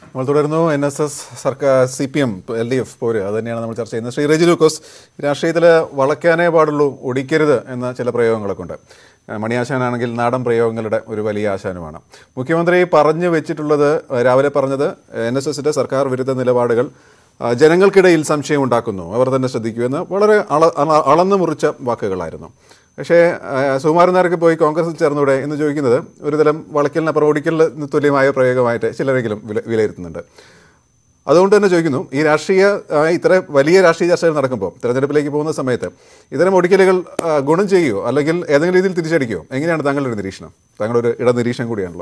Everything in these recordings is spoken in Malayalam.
നമ്മൾ തുടരുന്നു എൻ എസ് എസ് സർക്കാർ C P M L D F പോര് അത് തന്നെയാണ് നമ്മൾ ചർച്ച ചെയ്യുന്നത് ശ്രീ റെജി ലൂക്കോസ് രാഷ്ട്രീയത്തിൽ വളയ്ക്കാനേ പാടുള്ളൂ ഒടിക്കരുത് എന്ന ചില പ്രയോഗങ്ങളൊക്കെ ഉണ്ട് ഏഹ് മണിയാശാനാണെങ്കിൽ നാടൻ പ്രയോഗങ്ങളുടെ ഒരു വലിയ ആശാനുമാണ് മുഖ്യമന്ത്രി പറഞ്ഞു വെച്ചിട്ടുള്ളത് ഏഹ് രാവിലെ പറഞ്ഞത് എൻ എസ് എസിൻ്റെ സർക്കാർ വിരുദ്ധ നിലപാടുകൾ ആ, ജനങ്ങൾക്കിടയിൽ സംശയം ഉണ്ടാക്കുന്നു അവർ തന്നെ ശ്രദ്ധിക്കൂ എന്ന് വളരെ അള അള- അളന്നു മുറിച്ച വാക്കുകളായിരുന്നു പക്ഷേ ആ, സുകുമാരൻ നായർക്ക് പോയി കോൺഗ്രസിൽ ചേർന്നൂടെ എന്ന് ചോദിക്കുന്നത് ഒരുതരം വളയ്ക്കലിനപ്പുറം ഓടിക്കലിന് തുല്യമായ പ്രയോഗമായിട്ട് ചിലരെങ്കിലും വില വിലയിരുത്തുന്നുണ്ട് അതുകൊണ്ട് തന്നെ ചോദിക്കുന്നു ഈ രാഷ്ട്രീയ ആ, ഇത്ര വലിയ രാഷ്ട്രീയ ചർച്ചകൾ നടക്കുമ്പോൾ തെരഞ്ഞെടുപ്പിലേക്ക് പോകുന്ന സമയത്ത് ഇത്തരം ഒടിക്കലുകൾ ആ, ഗുണം ചെയ്യുമോ അല്ലെങ്കിൽ ഏതെങ്കിലും രീതിയിൽ തിരിച്ചടിക്കുമോ എങ്ങനെയാണ് താങ്കളുടെ ഒരു നിരീക്ഷണം താങ്കളുടെ ഒരു ഇട നിരീക്ഷണം കൂടിയാണല്ലോ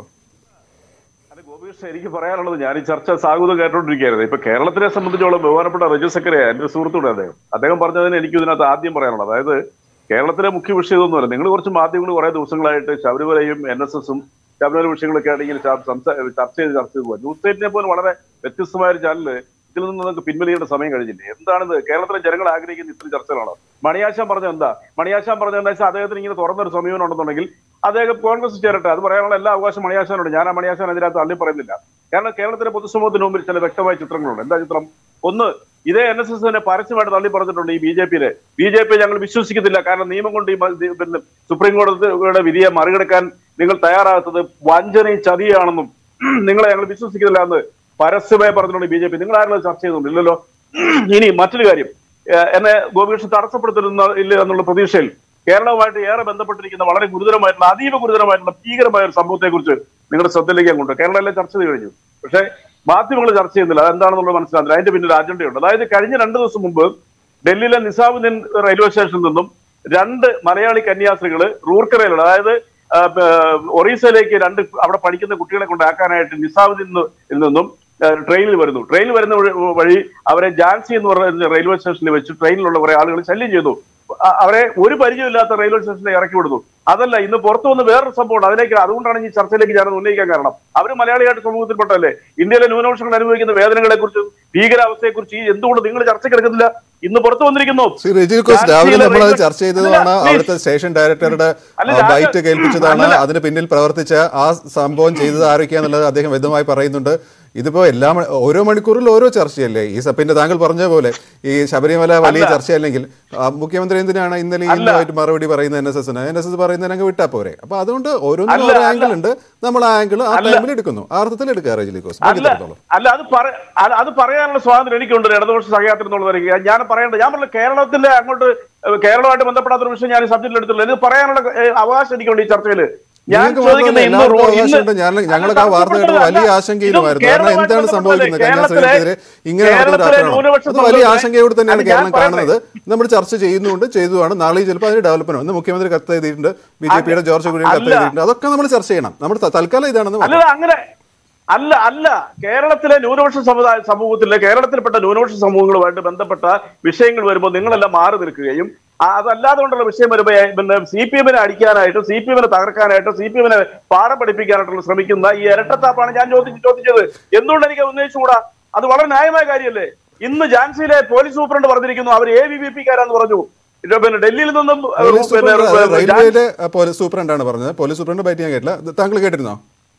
അല്ല ഗോപികൃഷ്ണൻ എനിക്ക് പറയാനുള്ളത് ഞാൻ ഈ ചർച്ച സാഹുത കേട്ടോണ്ടിരിക്കുകയായിരുന്നു ഇപ്പൊ കേരളത്തിനെ സംബന്ധിച്ചോളം ബഹുമാനപ്പെട്ട റജു സക്കറിയ എന്റെ സുഹൃത്തുടെ അദ്ദേഹം അദ്ദേഹം പറഞ്ഞതിന് എനിക്ക് ഇതിനകത്ത് ആദ്യം പറയാനുള്ളത് അതായത് കേരളത്തിലെ മുഖ്യ വിഷയം ഇതൊന്നുമല്ല നിങ്ങൾ കുറച്ച് മാധ്യമങ്ങൾ കുറെ ദിവസങ്ങളായിട്ട് ശബരിമലയും എൻ എസ് എസും ശബരിമല വിഷയങ്ങളൊക്കെ ആണെങ്കിൽ സംസാ- ചർച്ച ചെയ്ത് ചർച്ച ചെയ്ത് പോകാം ന്യൂസ് എയ്റ്റിനെ പോലെ വളരെ വ്യത്യസ്തമായ ഒരു ചാനല് ഇതിൽ നിന്ന് നിങ്ങൾക്ക് പിൻവലിയേണ്ട സമയം കഴിഞ്ഞില്ലേ എന്താണിത് കേരളത്തിലെ ജനങ്ങൾ ആഗ്രഹിക്കുന്ന ഇത്രയും ചർച്ചകളാണ് മണിയാശാൻ പറഞ്ഞത് എന്താ മണിയാശാൻ പറഞ്ഞത് എന്താ വെച്ചാൽ അദ്ദേഹത്തിന് ഇങ്ങനെ തുറന്നൊരു സമീപനം ഉണ്ടെന്നുണ്ടെങ്കിൽ അദ്ദേഹം കോൺഗ്രസ് ചേരട്ടെ അത് പറയാനുള്ള എല്ലാ അവകാശം മണിയാശാനുണ്ട് ഞാൻ ആ മണിയാശാൻ അതിനകത്ത് തള്ളി പറയുന്നില്ല കാരണം കേരളത്തിലെ പൊതുസമൂഹത്തിന് മുമ്പിൽ ചില വ്യക്തമായ ചിത്രങ്ങളുണ്ട് എന്താ ചിത്രം ഒന്ന് ഇതേ എൻ എസ് എസിനെ പരസ്യമായിട്ട് തള്ളി പറഞ്ഞിട്ടുണ്ട് ഈ ബി ജെ പിയിലെ ബി ജെ പി ഞങ്ങൾ വിശ്വസിക്കുന്നില്ല കാരണം നിയമം കൊണ്ട് ഈ മ- ദി- പിന്നെ സുപ്രീം കോടതിയുടെ വിധിയെ മറികടക്കാൻ നിങ്ങൾ തയ്യാറാകാത്തത് വഞ്ചനയും ചതിയാണെന്നും നിങ്ങളെ ഞങ്ങൾ വിശ്വസിക്കുന്നില്ല എന്ന് പരസ്യമായി പറഞ്ഞിട്ടുണ്ട് ബി ജെ പി നിങ്ങൾ ആരെങ്കിലും ചർച്ച ചെയ്യുന്നുണ്ട് ഇല്ലല്ലോ ഇനി മറ്റൊരു കാര്യം ഏഹ് എന്നെ ഗോപികൃഷ്ണൻ തടസ്സപ്പെടുത്തുന്ന ഇല്ല എന്നുള്ള പ്രതീക്ഷയിൽ കേരളവുമായിട്ട് ഏറെ ബന്ധപ്പെട്ടിരിക്കുന്ന വളരെ ഗുരുതരമായിട്ടുള്ള അതീവ ഗുരുതരമായിട്ടുള്ള ഭീകരമായ ഒരു സംഭവത്തെ കുറിച്ച് നിങ്ങളുടെ ശ്രദ്ധയിലേക്ക് ഞാൻ കൊണ്ടുവരും കേരളം എല്ലാം ചർച്ച ചെയ്ത് കഴിഞ്ഞു പക്ഷേ മാധ്യമങ്ങൾ ചർച്ച ചെയ്യുന്നില്ല അതെന്താണെന്നുള്ളത് മനസ്സിലാകുന്നില്ല അതിന്റെ പിന്നിൽ അജണ്ടയുണ്ട് അതായത് കഴിഞ്ഞ രണ്ട് ദിവസം മുമ്പ് ഡൽഹിയിലെ നിസാമുദ്ദീൻ റെയിൽവേ സ്റ്റേഷനിൽ നിന്നും രണ്ട് മലയാളി കന്യാസ്ത്രീകള് റൂർക്കരയിലുള്ള അതായത് ആ, ബ- ഒറീസയിലേക്ക് രണ്ട് അവിടെ പഠിക്കുന്ന കുട്ടികളെ കൊണ്ടാക്കാനായിട്ട് നിസാമുദ്ദീൻ നിന്നും ആ, ട്രെയിനിൽ വരുന്നു ട്രെയിനിൽ വരുന്ന വഴി- വഴി അവരെ ജാൻസി എന്ന് പറയുന്ന റെയിൽവേ സ്റ്റേഷനിൽ വെച്ച് ട്രെയിനിലുള്ള കുറെ ആളുകൾ ശല്യം ചെയ്തു അ- അവരെ ഒരു പരിചയമില്ലാത്ത റെയിൽവേ സ്റ്റേഷനിൽ ഇറക്കി വിടുന്നു അതല്ല ഇന്ന് പുറത്തു വന്ന് വേറൊരു സംഭവമുണ്ട് അതിലേക്ക് അതുകൊണ്ടാണ് ഈ ചർച്ചയിലേക്ക് ഞാൻ ഉന്നയിക്കാൻ കാരണം അവർ മലയാളിയായിട്ട് സമൂഹത്തിൽപ്പെട്ടല്ലേ ഇന്ത്യയിലെ ന്യൂനപക്ഷങ്ങൾ അനുഭവിക്കുന്ന വേദനകളെ കുറിച്ച് ഭീകരാവസ്ഥയെ കുറിച്ച് ഈ എന്തുകൊണ്ട് നിങ്ങൾ ചർച്ചയ്ക്കെടുക്കുന്നില്ല ഇന്ന് പുറത്തു വന്നിരിക്കുന്നു ശ്രീ റെജി കോസ് രാവിലെ നമ്മൾ അത് രാഷ്ട്രീയ ചർച്ച ചെയ്തതാണ് അല്ല, please. അവിടുത്തെ സ്റ്റേഷൻ ഡയറക്ടറുടെ അല്ല, ആ, ഞാൻ- ബൈറ്റ് കേൾപ്പിച്ചതാണ് അല്ലല്ല. അതിന് പിന്നിൽ പ്രവർത്തിച്ച ആ സംഭവം ചെയ്തത് ആരൊക്കെയാന്നുള്ളത് അദ്ദേഹം വ്യക്തമായി പറയുന്നുണ്ട് ഇതിപ്പോ എല്ലാ മ- ഓരോ മണിക്കൂറിൽ ഓരോ ചർച്ചയല്ലേ ഈ സ- പിന്നെ താങ്കൾ പറഞ്ഞ പോലെ ഈ ശബരിമല വലിയ അല്ല. ചർച്ചയല്ലെങ്കിൽ ആ, മുഖ്യമന്ത്രി എന്തിനാണ് ഇന്നലെ ഇന്നുമായിട്ട് മറുപടി പറയുന്നത് എൻ എസ് എസിന് എൻ എസ് എസ് പറയുന്നതിനങ്ങ് വിട്ടാ പോരെ അപ്പൊ അതുകൊണ്ട് ഓരോന്നിനും അല്ല, ഓരോ അല്ല. ആംഗിൾ ഉണ്ട് നമ്മൾ ആ ആംഗിൾ ആ അല്ല. ടൈമിൽ എടുക്കുന്നു ആ അർത്ഥത്തിൽ എടുക്കുക റെജി കോസ് ബാക്കി അല്ല പറഞ്ഞോളൂ. അല്ല അത് പറ അത് അത് പറയാനുള്ള സ്വാതന്ത്ര്യം എനിക്കുണ്ട് ഇടതുപക്ഷ സഹയാത്രം എന്നുള്ളത് ഞാൻ പറയേണ്ടത് ഞാൻ പറഞ്ഞ കേരളത്തിന്റെ അങ്ങോട്ട് ഏഹ്, കേരളമായിട്ട് ബന്ധപ്പെടാത്ത ഒരു വിഷയം ഞാൻ ഈ സബ്ജക്റ്റിൽ എടുത്തില്ല ഇത് പറയാനുള്ള ഏഹ്, അവകാശം എനിക്കുണ്ട് ഈ ചർച്ചയിൽ ഞാൻ നിങ്ങൾക്ക് ചോദിക്കുന്ന മാത്രമല്ല, ഇന്ന് എല്ലാവർക്കും റോ- ഇന്ന് അവകാശമുണ്ട്. ഞാൻ- ഞങ്ങളൊക്കെ ആ വാർത്ത കേട്ടപ്പോൾ വലിയ ആശങ്കയിലുമായിരുന്നു. കാരണം എന്താണ് സംഭവിക്കുന്നത്? കന്യാസ്ത്രീകൾക്കെതിരെ ഇങ്ങനെ നടത്തുന്ന ഒരു ആക്രമണം. അത് വലിയ ആശങ്കയോട് തന്നെയാണ് കേരളം കാണുന്നത് നമ്മൾ ചർച്ച ചെയ്യുന്നുണ്ട് ചെയ്തതാണ് നാളെ ചിലപ്പോൾ അതിന് ഡെവലപ്മെന്റ് ഇന്ന് മുഖ്യമന്ത്രി കത്ത് എഴുതിയിട്ടുണ്ട് ബി ജെ പിയുടെ ജോർജ് കുര്യൻ കത്ത് അല്ല. എഴുതിയിട്ടുണ്ട് അതൊക്കെ നമ്മൾ ചർച്ച ചെയ്യണം നമ്മൾ ത- തൽക്കാലം ഇതാണെന്ന് അല്ല മാത്രം. അങ്ങനെ അല്ല അല്ല കേരളത്തിലെ ന്യൂനപക്ഷ സമുദായ സമൂഹത്തിലെ കേരളത്തിൽപ്പെട്ട ന്യൂനപക്ഷ സമൂഹങ്ങളുമായിട്ട് ബന്ധപ്പെട്ട വിഷയങ്ങൾ വരുമ്പോൾ നിങ്ങളെല്ലാം മാറി നിൽക്കുകയും ആ, അതല്ലാതെ കൊണ്ടുള്ള വിഷയം വരുമ്പോൾ ഏ, പിന്നെ സി പി എമ്മിനെ അടിക്കാനായിട്ട് സി പി എമ്മിനെ തകർക്കാനായിട്ട് സി പി എമ്മിനെ പാഠം പഠിപ്പിക്കാനായിട്ടുള്ള ശ്രമിക്കുന്ന ഈ ഇരട്ടത്താപ്പാണ് ഞാൻ ചോദിച്ച് ചോദിച്ചത് എന്തുകൊണ്ട് എനിക്ക് അത് ഉന്നയിച്ചുകൂടാ അത് വളരെ ന്യായമായ കാര്യമല്ലേ ഇന്ന് ഝാൻസിയിലെ പോലീസ് സൂപ്രണ്ട് പറഞ്ഞിരിക്കുന്നു അവർ എ വി വി പി കാരാന്ന് പറഞ്ഞു ഇത് പിന്നെ ഡൽഹിയിൽ നിന്നും ഏ, പോലീസ് പിന്നെ സൂപ്രണ്ട് അത് ഝാൻസി- റെയിൽവേയിലെ ആ, പോലീസ് സൂപ്രണ്ടാണ് പറഞ്ഞത് പോലീസ് സൂപ്രണ്ട് ബൈറ്റ് ഞാൻ കേട്ടില്ല ഇത് താങ്കൾ കേട്ടിരുന്നോ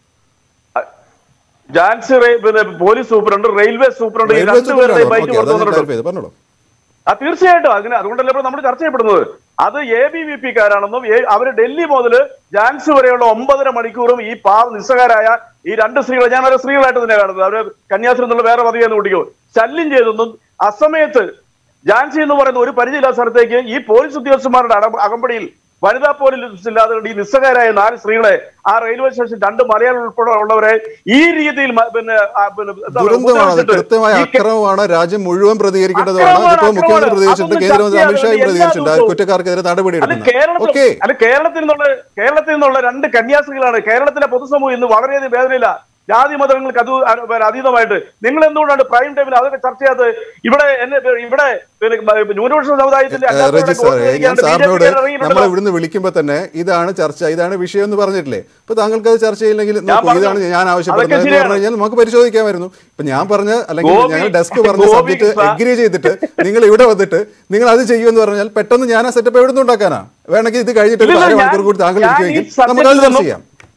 ജാൻസി റെയി- പിന്നെ പോലീസ് സൂപ്രണ്ട് റെയിൽവേ സൂപ്രണ്ട് ഈ റെയിൽവേ രണ്ടുപേരുടെയും സൂപ്രണ്ടാണോ ബൈറ്റ് ഓക്കെ പുറത്തു അതാണ് വന്നിട്ടുണ്ട് ക്ലാരിഫൈ ചെയ്ത് പറഞ്ഞോളൂ ആ തീർച്ചയായിട്ടും അതിന് അതുകൊണ്ടല്ലേ ഇപ്പോൾ നമ്മൾ ചർച്ച ചെയ്യപ്പെടുന്നത് അത് എ ബി വി പി കാരാണെന്നും ഏ- അവര് ഡൽഹി മുതൽ ജാൻസി വരെയുള്ള ഒമ്പതര മണിക്കൂറും ഈ പാവ നിസ്സഹാരായ ഈ രണ്ട് സ്ത്രീകളെ ഞാൻ അവരെ സ്ത്രീകളായിട്ട് തന്നെ കാണുന്നത് അവര് കന്യാസ്ത്രീ എന്നുള്ള വേറെ പദവിയെന്ന് കുടിക്കോ ശല്യം ചെയ്തൊന്നും അസമയത്ത് ജാൻസി എന്ന് പറയുന്ന ഒരു പരിചയമില്ലാത്ത സ്ഥലത്തേക്ക് ഈ പോലീസ് ഉദ്യോഗസ്ഥന്മാരുടെ അട- അകമ്പടിയിൽ വനിതാ പോലീസ് ഇല്ലാതെ കൊണ്ട് ഈ നിസ്സഹാരായ നാല് സ്ത്രീകളെ ആ റെയിൽവേ സ്റ്റേഷൻ രണ്ട് മലയാളം ഉൾപ്പെടെ ഉള്ളവരെ ഈ രീതിയിൽ മ- പിന്നെ ആ, പിന്നെ എന്താ പറയുക, ദുരന്തമാണ് അത് ഉപദ്രവിച്ചിട്ട് കൃത്യമായ ഈ കെ- അക്രമമാണ് രാജ്യം മുഴുവൻ പ്രതികരിക്കേണ്ടതാണ് അക്രമമാണ്, അതിപ്പോ മുഖ്യമന്ത്രി അക്രമമാണ്. പ്രതികരിച്ചിട്ടുണ്ട് അതൊന്നും കേന്ദ്രമന്ത്രി ചർച്ച അമിത്ഷായും ചെയ്യാതെ പ്രതികരിച്ചിട്ടുണ്ട് ആ എല്ലാ കുറ്റക്കാർക്കെതിരെ നടപടി അല്ല എടുക്കുന്നത് കേരളത്തിൽ ഓക്കെ അല്ല കേരളത്തിൽ നിന്നുള്ള കേരളത്തിൽ നിന്നുള്ള രണ്ട് കന്യാസ്ത്രീകളാണ് കേരളത്തിലെ പൊതുസമൂഹം ഇന്ന് വളരെയധികം വേദനയില്ല ജാതി മതങ്ങൾക്ക് അത് അ- അതീതമായിട്ട് നിങ്ങൾ എന്തുകൊണ്ടാണ് പ്രൈം ടൈമിൽ അതൊക്കെ ചർച്ച ചെയ്യാത്തത് ഇവിടെ എന്നെ ഇവിടെ പിന്നെ മ- ന്യൂനപക്ഷ സമുദായത്തിന്റെ രജി അല്ലാത്തവരുടെ സാറേ വോട്ട് ഞാൻ ചോദിക്കാണ്ട് സാറിനോട് BJP ഇറങ്ങിയിട്ടുണ്ടല്ലോ. നമ്മൾ ഇവിടുന്ന് വിളിക്കുമ്പോൾ തന്നെ ഇതാണ് ചർച്ച ഇതാണ് വിഷയം എന്ന് പറഞ്ഞിട്ടില്ലേ ഇപ്പൊ താങ്കൾക്ക് അത് ചർച്ച ചെയ്യില്ലെങ്കിൽ നോക്കൂ പറഞ്ഞു. ഇതാണ് ഞാൻ ആവശ്യപ്പെടുന്നത് അതൊക്കെ എന്ന് ശരിയാണ്. പറഞ്ഞു കഴിഞ്ഞാൽ നമുക്ക് പരിശോധിക്കാമായിരുന്നു ഇപ്പൊ ഞാൻ പറഞ്ഞ അല്ലെങ്കിൽ ഗോപി- ഞങ്ങൾ ഡെസ്ക് പറഞ്ഞ ഗോപി സബ്ജക്ട് സാർ- എഗ്രി ചെയ്തിട്ട് നിങ്ങൾ ഇവിടെ വന്നിട്ട് നിങ്ങൾ അത് ചെയ്യുമെന്ന് പറഞ്ഞാൽ പെട്ടെന്ന് ഞാൻ ആ സെറ്റപ്പ് എവിടെ നിന്ന് ഉണ്ടാക്കാനാ വേണമെങ്കിൽ ഇത് കഴിഞ്ഞിട്ട് ഒരു ഇല്ലില്ല, അരമണിക്കൂർ ഞാൻ- കൂടി താങ്കൾ ഞാൻ ഈ ഇരിക്കുമെങ്കിൽ subject നമുക്ക് അത് ചർച്ച നിന്നും- ചെയ്യാം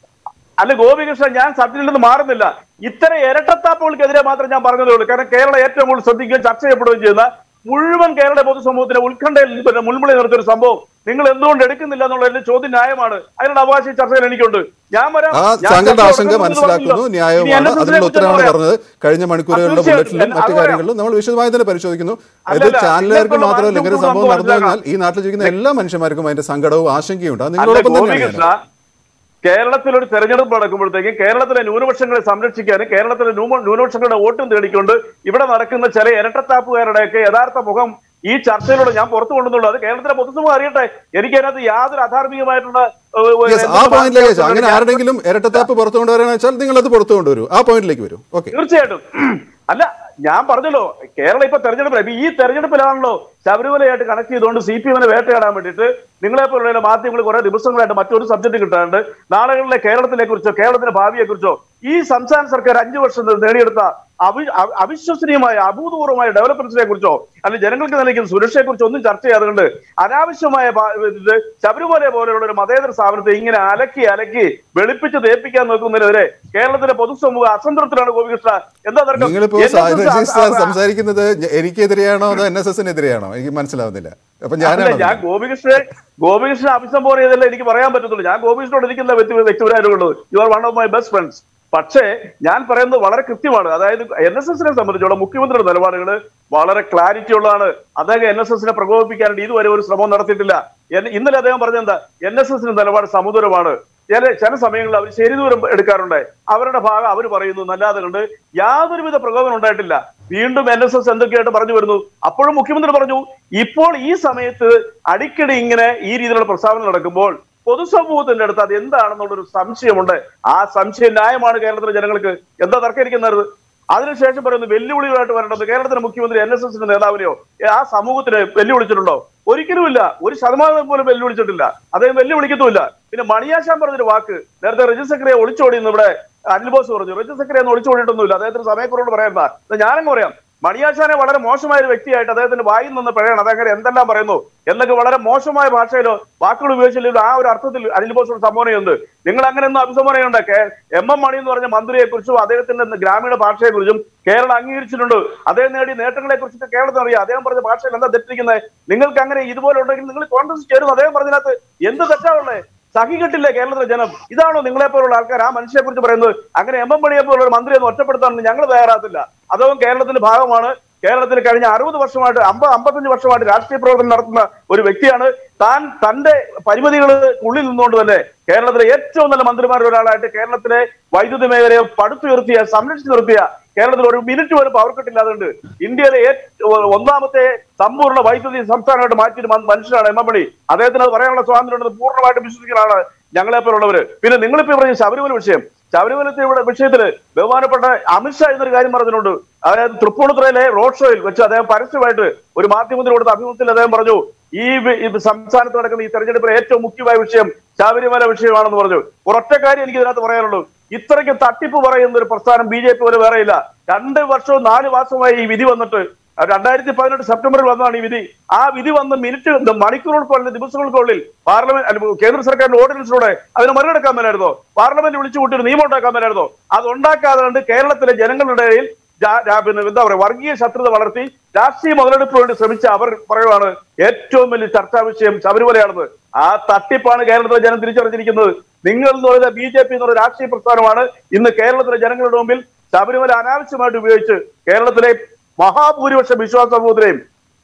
അല്ല ഗോപികൃഷ്ണൻ ഞാൻ സബ്ജക്റ്റിൽ നിന്ന് മാറുന്നില്ല ഇത്തരം ഇരട്ടത്താപ്പുകൾക്കെതിരെ മാത്രം ഞാൻ പറഞ്ഞതേ ഉള്ളൂ കാരണം കേരളം ഏറ്റവും കൂടുതൽ ശ്രദ്ധിക്കുകയും ചർച്ച ചെയ്യപ്പെടുകയും ചെയ്യുന്ന മുഴുവൻ കേരള പൊതുസമൂഹത്തിന് ഉത്കണ്ഠയിൽ പിന്നെ മുൾമുളി നിർത്തിയൊരു സംഭവം നിങ്ങൾ എന്തുകൊണ്ട് എടുക്കുന്നില്ല എന്നുള്ള എന്റെ ചോദ്യം ന്യായമാണ് അതിനുള്ള അവകാശ ഈ ചർച്ചയിൽ എനിക്കുണ്ട് ഞാൻ വരാം ആ ഞാൻ താങ്കളുടെ ചർച്ച ആശങ്ക തുടങ്ങുന്നത് മനസ്സിലാക്കുന്നു പറഞ്ഞല്ലോ. ഇനി ന്യായമാണ് NSS നെ അതിനുള്ള കുറിച്ച് ഉത്തരവാണ് പറയാം. പറഞ്ഞത് കഴിഞ്ഞ മണിക്കൂറുകളിലെ തീർച്ചയായിട്ടും. ബുള്ളറ്റിലും മറ്റു അത് കാര്യങ്ങളിലും നമ്മൾ വിശദമായി തന്നെ പരിശോധിക്കുന്നു ഇത് അല്ലല്ല, ചാനലുകാർക്ക് നിങ്ങൾക്കുള്ള മാത്രമല്ല ഇങ്ങനെ മാറ്റം സംഭവം നടന്നു കഴിഞ്ഞാൽ മനസ്സിലാക്കണം. ഈ നാട്ടിൽ ജീവിക്കുന്ന എല്ലാ മനുഷ്യന്മാർക്കും അതിന്റെ സങ്കടവും ആശങ്കയും ഉണ്ട് അത് അല്ല നിങ്ങളോടൊപ്പം തന്നെയാണ് ഗോപികൃഷ്ണ ഞാൻ. കേരളത്തിൽ ഒരു തെരഞ്ഞെടുപ്പ് നടക്കുമ്പോഴത്തേക്ക് കേരളത്തിലെ ന്യൂനപക്ഷങ്ങളെ സംരക്ഷിക്കാനും കേരളത്തിലെ ന്യൂമ- ന്യൂനപക്ഷങ്ങളുടെ വോട്ടും തേടിക്കൊണ്ട് ഇവിടെ നടക്കുന്ന ചില ഇരട്ടത്താപ്പുകാരുടെയൊക്കെ യഥാർത്ഥ മുഖം ഈ ചർച്ചയിലൂടെ ഞാൻ പുറത്തു കൊണ്ടുവന്നുള്ളൂ അത് കേരളത്തിലെ പൊതുസമൂഹം അറിയട്ടെ എനിക്ക് അതിനകത്ത് യാതൊരു അധാർമികമായിട്ടുള്ള ഏഹ്, ഏഹ്, Yes, ആ എന്തെങ്കിലും പോയിന്റിലേക്ക് വാർത്തകൾ അങ്ങനെ ഞാൻ- ആരുടെങ്കിലും ഇരട്ടത്താപ്പ് പുറത്തു കൊണ്ടുവരാന്ന് വെച്ചാൽ നിങ്ങൾ അത് പുറത്തു കൊണ്ടുവരൂ ആ പോയിന്റിലേക്ക് വരും ഓക്കെ തീർച്ചയായിട്ടും അല്ല ഞാൻ പറഞ്ഞല്ലോ കേരളം ഇപ്പൊ തെരഞ്ഞെടുപ്പ് ഈ തെരഞ്ഞെടുപ്പിലാണല്ലോ ശബരിമലയായിട്ട് കണക്ട് ചെയ്തുകൊണ്ട് സി പി എമ്മിനെ വേട്ടയാടാൻ വേണ്ടിയിട്ട് നിങ്ങളെ പോലുള്ള മാധ്യമങ്ങൾ കുറെ ദിവസങ്ങളായിട്ട് മറ്റൊരു സബ്ജക്ട് കിട്ടാണ്ട് നാളുകളിലെ കേരളത്തിനെ കുറിച്ചോ കേരളത്തിന്റെ ഭാവിയെ കുറിച്ചോ ഈ സംസ്ഥാന സർക്കാർ അഞ്ചു വർഷം നേടിയെടുത്ത അവി അവ- അവിശ്വസനീയമായ അഭൂതപൂർവമായ ഡെവലപ്മെന്റ്സിനെ കുറിച്ചോ അല്ലെങ്കിൽ ജനങ്ങൾക്ക് നൽകുന്ന സുരക്ഷയെ കുറിച്ചോ ഒന്നും ചർച്ച ചെയ്യാതുകൊണ്ട് അനാവശ്യമായ ഭാ- ഇത് ശബരിമല പോലെയുള്ള ഒരു മതേതര സ്ഥാപനത്തെ ഇങ്ങനെ അലക്കി അലക്കി വെളുപ്പിച്ച് തേപ്പിക്കാൻ നോക്കുന്നതിനെതിരെ കേരളത്തിലെ പൊതുസമൂഹം അസംതൃപ്തിലാണ് ഗോപികൃഷ്ണ എന്താ തർക്കം? നിങ്ങളിപ്പോ NSS സാ- രജീഷ് സാർ ആ- ആ- സംസാരിക്കുന്നത് ഞ- എനിക്കെതിരെയാണോ അതോ എൻ എസ് എസിനെതിരെയാണോ എനിക്ക് മനസ്സിലാവുന്നില്ല അപ്പൊ അല്ല, ഞാനാണ് ഞാൻ ഗോപികൃഷ്ണൻ ഗോപികൃഷ്ണൻ അഭിസംബോധന ചെയ്തല്ലേ എനിക്ക് പറയാൻ പറ്റത്തുള്ളൂ ഞാൻ ഗോപികൃഷ്ണനോട് ഇരിക്കുന്ന വ്യക്തി വ്യക്തിപരമായിട്ടുള്ളത് you are one of my best friends പക്ഷേ ഞാൻ പറയുന്നത് വളരെ കൃത്യമാണ് അതായത് എൻ എസ് എസിനെ സംബന്ധിച്ചോളം മുഖ്യമന്ത്രിയുടെ നിലപാടുകൾ വളരെ ക്ലാരിറ്റി ഉള്ളതാണ് അദ്ദേഹം എൻ എസ് എസിനെ പ്രകോപിപ്പിക്കാനായിട്ട് ഇതുവരെ ഒരു ശ്രമം നടത്തിയിട്ടില്ല എൻ- ഇന്നലെ അദ്ദേഹം പറഞ്ഞെന്താ എൻ എസ് എസിന്റെ നിലപാട് സമുദ്രമാണ് ചില ചില സമയങ്ങളിൽ അവർ ശരിദൂരം എടുക്കാറുണ്ട് അവരുടെ ഭാഗം അവർ പറയുന്നു നല്ലാതെ കണ്ട് യാതൊരുവിധ പ്രകോപനം ഉണ്ടായിട്ടില്ല വീണ്ടും എൻ എസ് എസ് എന്തൊക്കെയായിട്ട് പറഞ്ഞു വരുന്നു അപ്പോഴും മുഖ്യമന്ത്രി പറഞ്ഞു ഇപ്പോൾ ഈ സമയത്ത് അടിക്കടി ഇങ്ങനെ ഈ രീതിയിലുള്ള പ്രസ്താവന നടക്കുമ്പോൾ പൊതുസമൂഹത്തിന്റെ അടുത്ത് അത് എന്താണെന്നുള്ളൊരു സംശയമുണ്ട് ആ സംശയം ന്യായമാണ് കേരളത്തിലെ ജനങ്ങൾക്ക് എന്താ തർക്കരിക്കുന്നത് അതിനുശേഷം പറയുന്നു വെല്ലുവിളികളായിട്ട് വരേണ്ടത് കേരളത്തിലെ മുഖ്യമന്ത്രി എൻ എസ് എസിന്റെ നേതാവിനെയോ ഏ, ആ സമൂഹത്തിന് വെല്ലുവിളിച്ചിട്ടുണ്ടോ ഒരിക്കലുമില്ല ഒരു ശതമാനം പോലും വെല്ലുവിളിച്ചിട്ടില്ല അദ്ദേഹം വെല്ലുവിളിക്കത്തുമില്ല പിന്നെ മണിയാശാൻ പറഞ്ഞൊരു വാക്ക് നേരത്തെ രജിത് സെക്രട്ടറിയെ ഒളിച്ചോടി എന്ന് ഇവിടെ അനിൽ ബോസ് പറഞ്ഞു രജിത് സെക്രട്ടറി ഒന്നും ഒളിച്ചോടിയിട്ടൊന്നുമില്ല അദ്ദേഹത്തിന് സമയക്കുറവോട് പറയുന്ന ഞാനങ്ങ് പറയാം മണിയാശാനെ വളരെ മോശമായ ഒരു വ്യക്തിയായിട്ട് അദ്ദേഹത്തിന്റെ വായിൽ നിന്ന് പിഴയാണ് അതങ്ങനെ എന്തെല്ലാം പറയുന്നു എന്നൊക്കെ വളരെ മോശമായ ഭാഷയിലോ വാക്കുകൾ ഉപയോഗിച്ചില്ലെങ്കിലും ആ ഒരു അർത്ഥത്തിൽ അനിൽ ബോസ് ഒരു സംഭാവനയുണ്ട് നിങ്ങൾ അങ്ങനെ ഒന്നും അഭിസംബോധനയുണ്ട് എം എം മണി എന്ന് പറഞ്ഞ മന്ത്രിയെ കുറിച്ചും അദ്ദേഹത്തിന്റെ ഗ്രാമീണ ഭാഷയെ കുറിച്ചും കേരളം അംഗീകരിച്ചിട്ടുണ്ട് അദ്ദേഹം നേടിയ നേട്ടങ്ങളെ കുറിച്ചൊക്കെ കേരളത്തിന് അറിയാം അദ്ദേഹം പറഞ്ഞ ഭാഷയിൽ എന്താ തെറ്റിരിക്കുന്നത് നിങ്ങൾക്ക് അങ്ങനെ ഇതുപോലെ ഉണ്ടെങ്കിൽ നിങ്ങൾ കോൺഗ്രസ് ചേരുന്നു അദ്ദേഹം പറഞ്ഞതിനകത്ത് എന്ത് തെറ്റാണുള്ളത് സഹികെട്ടില്ലേ കേരളത്തിലെ ജനം ഇതാണോ നിങ്ങളെ പോലുള്ള ആൾക്കാർ ആ മനുഷ്യനെ കുറിച്ച് പറയുന്നത് അങ്ങനെ എം എം മണിയെ പോലുള്ള ഒരു മന്ത്രിയെ ഒന്ന് ഒറ്റപ്പെടുത്താൻ ഞങ്ങൾ തയ്യാറാത്തില്ല അതും കേരളത്തിന്റെ ഭാഗമാണ് കേരളത്തിൽ കഴിഞ്ഞ അറുപത് വർഷമായിട്ട് അമ്പത് അമ്പത്തഞ്ച് വർഷമായിട്ട് രാഷ്ട്രീയ പ്രവർത്തനം നടത്തുന്ന ഒരു വ്യക്തിയാണ് താൻ തന്റെ പരിമിതികൾ ഉള്ളിൽ നിന്നുകൊണ്ട് തന്നെ കേരളത്തിലെ ഏറ്റവും നല്ല മന്ത്രിമാരിൽ ഒരാളായിട്ട് കേരളത്തിലെ വൈദ്യുതി മേഖലയെ പടുത്തുയർത്തിയ സംരക്ഷിച്ചു നിർത്തിയ കേരളത്തിൽ ഒരു മിനിറ്റ് പോലും പവർ കട്ടില്ലാതുണ്ട് ഇന്ത്യയിലെ ഏറ്റവും ഒന്നാമത്തെ സമ്പൂർണ്ണ വൈദ്യുതി സംസ്ഥാനമായിട്ട് മാറ്റിയ മ- മനുഷ്യനാണ് എം എം മണി അദ്ദേഹത്തിന് അത് പറയാനുള്ള സ്വാതന്ത്ര്യം ഉണ്ടെന്ന് പൂർണ്ണമായിട്ട് വിശ്വസിക്കുന്ന ആളാണ് ഞങ്ങളെ പോലുള്ളവര് പിന്നെ നിങ്ങളിപ്പോ പറഞ്ഞ ശബരിമല വിഷയം ശബരിമലത്തെ ഇവിടെ വിഷയത്തില് ബഹുമാനപ്പെട്ട അമിത്ഷാ എന്നൊരു കാര്യം പറഞ്ഞിട്ടുണ്ട് അതായത് തൃപ്പൂണിത്തുറയിലെ റോഡ് ഷോയിൽ വെച്ച് അദ്ദേഹം പരസ്യമായിട്ട് ഒരു മാധ്യമത്തിന് കൊടുത്ത അഭിമുഖത്തിൽ അദ്ദേഹം പറഞ്ഞു ഈ വി- ഈ സംസ്ഥാനത്ത് നടക്കുന്ന ഈ തെരഞ്ഞെടുപ്പിലെ ഏറ്റവും മുഖ്യമായ വിഷയം ശബരിമല വിഷയമാണെന്ന് പറഞ്ഞു ഒരൊറ്റ കാര്യം എനിക്ക് ഇതിനകത്ത് പറയാനുള്ളൂ ഇത്രയ്ക്ക് തട്ടിപ്പ് പറയുന്ന ഒരു പ്രസ്ഥാനം ബി ജെ പി പോലെ വേറെയില്ല രണ്ട് വർഷവും നാല് മാസമായി ഈ വിധി വന്നിട്ട് രണ്ടായിരത്തി പതിനെട്ട് സെപ്റ്റംബറിൽ വന്നതാണ് ഈ വിധി ആ വിധി വന്ന് മിനിറ്റ് മണിക്കൂറുകൾക്കുള്ളിൽ ദിവസങ്ങൾക്കുള്ളിൽ പാർലമെന്റ് അല്ല, കേന്ദ്ര സർക്കാരിന്റെ ഓർഡിനൻസിലൂടെ അതിനെ മറികടക്കാൻ മേലായിരുന്നോ പാർലമെന്റ് വിളിച്ചു കൂട്ടി ഒരു നിയമം ഉണ്ടാക്കാൻ മേലായിരുന്നോ അത് ഉണ്ടാക്കാതെ കൊണ്ട് കേരളത്തിലെ ജനങ്ങളുടെ ഇടയിൽ ജാ- ജാ- പിന്നെ എന്താ പറയുക വർഗീയ ശത്രുത വളർത്തി രാഷ്ട്രീയ മുതലെടുപ്പിന് വേണ്ടി ശ്രമിച്ച അവർ പറയുവാണ് ഏറ്റവും വലിയ ചർച്ചാ വിഷയം ശബരിമലയാണെന്ന് ആ തട്ടിപ്പാണ് കേരളത്തിലെ ജനം തിരിച്ചറിഞ്ഞിരിക്കുന്നത് നിങ്ങൾ എന്ന് പറയുന്ന ബി ജെ പി എന്നുള്ള രാഷ്ട്രീയ പ്രസ്ഥാനമാണ് ഇന്ന് കേരളത്തിലെ ജനങ്ങളുടെ മുമ്പിൽ ശബരിമല അനാവശ്യമായിട്ട് ഉപയോഗിച്ച് കേരളത്തിലെ മഹാഭൂരിപക്ഷ വിശ്വാസ സമൂഹത്തിനെയും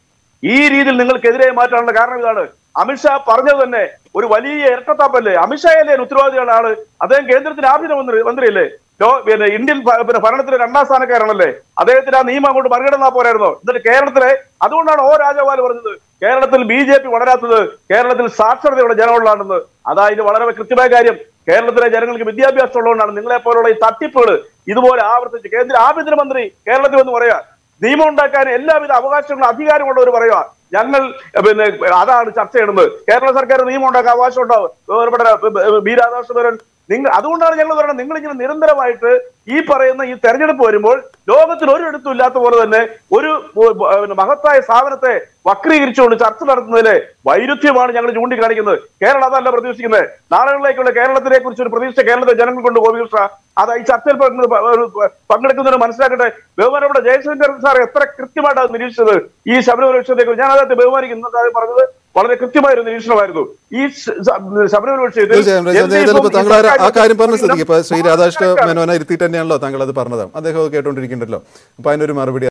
ഈ രീതിയിൽ നിങ്ങൾക്കെതിരെ മാറ്റാനുള്ള കാരണം ഇതാണ് അമിത്ഷാ പറഞ്ഞത് തന്നെ ഒരു വലിയ ഇരട്ടത്താപ്പല്ലേ അമിത്ഷായല്ലേ അതിന് ഉത്തരവാദിയാണ് ആള് അദ്ദേഹം കേന്ദ്രത്തിന്റെ ആഭ്യന്തര മന്ത്രി മന്ത്രിയല്ലേ ലോ- പിന്നെ ഇന്ത്യൻ ഭ- പിന്നെ ഭരണത്തിലെ രണ്ടാം സ്ഥാനക്കാരനല്ലേ അദ്ദേഹത്തിന് ആ നിയമം അങ്ങോട്ട് മറികടന്നാ പോരായിരുന്നോ എന്നിട്ട് കേരളത്തിലെ അതുകൊണ്ടാണ് ഓ രാജഗോപാൽ പറഞ്ഞത് കേരളത്തിൽ ബി ജെ പി വളരാത്തത് കേരളത്തിൽ സാക്ഷരതയുടെ ജനമുള്ളതാണെന്ന് അതാ ഇത് വളരെ കൃത്യമായ കാര്യം കേരളത്തിലെ ജനങ്ങൾക്ക് വിദ്യാഭ്യാസം ഉള്ളതുകൊണ്ടാണ് നിങ്ങളെ പോലുള്ള ഈ തട്ടിപ്പുകൾ ഇതുപോലെ ആവർത്തിച്ച് കേന്ദ്ര ആഭ്യന്തരമന്ത്രി കേരളത്തിൽ വന്ന് പറയാ നിയമം ഉണ്ടാക്കാൻ എല്ലാവിധ അവകാശങ്ങളും അധികാരമുള്ളവർ പറയുക ഞങ്ങൾ എ, പിന്നെ അതാണ് ചർച്ച ചെയ്യുന്നത് കേരള സർക്കാർ നിയമം ഉണ്ടാക്കാൻ അവകാശം ഉണ്ടാവും ബഹുമാനപ്പെട്ട ബി രാധാകൃഷ്ണൻ നിങ്ങൾ അതുകൊണ്ടാണ് ഞങ്ങൾ പറയുന്നത് നിങ്ങൾ ഇങ്ങനെ നിരന്തരമായിട്ട് ഈ പറയുന്ന ഈ തെരഞ്ഞെടുപ്പ് വരുമ്പോൾ ലോകത്തിൽ ഒരിടത്തും ഇല്ലാത്ത പോലെ തന്നെ ഒരു ഉ- പിന്നെ മഹത്തായ സ്ഥാപനത്തെ വക്രീകരിച്ചുകൊണ്ട് ചർച്ച നടത്തുന്നതിലെ വൈരുദ്ധ്യമാണ് ഞങ്ങൾ ചൂണ്ടിക്കാണിക്കുന്നത് കേരളം അതല്ല പ്രതീക്ഷിക്കുന്നത് നാളുകളിലേക്കുള്ള കേരളത്തിനെ കുറിച്ച് ഒരു പ്രതീക്ഷ കേരളത്തെ ജനങ്ങൾ കൊണ്ട് ഗോപികൃഷ്ണ അത് ഈ ചർച്ചയിൽ പങ്കെ- പ- ഒരു പങ്കെടുക്കുന്നതിന് മനസ്സിലാക്കട്ടെ ബഹുമാനപ്പെട്ട ജയശങ്കർ സാർ എത്ര കൃത്യമായിട്ട് അത് നിരീക്ഷിച്ചത് ഈ ശബരിമല വിഷയത്തെ കുറിച്ച് ഞാൻ അദ്ദേഹത്തെ ബഹുമാനിക്കുന്നു അദ്ദേഹം പറഞ്ഞത് വളരെ കൃത്യമായ ഒരു നിരീക്ഷണമായിരുന്നു ഈ ശ- ശ- ശബരിമല വിഷയത്തിൽ തീർച്ചയായും രജനി, LDF ഉം ഏതായാലും ഇപ്പൊ താങ്കൾ ആ- ആ കാര്യം പറഞ്ഞ ഈ സ്ഥിതിക്ക് ഇപ്പൊ ശ്രീ രാധാകൃഷ്ണ സർക്കാർ- മേനോനെ ഇരുത്തിയിട്ട് തന്നെയാണല്ലോ താങ്കൾ അത് പറഞ്ഞത് അദ്ദേഹം അത് കേട്ടോണ്ടിരിക്കുന്നുണ്ടല്ലോ അപ്പൊ അതിനൊരു മറുപടി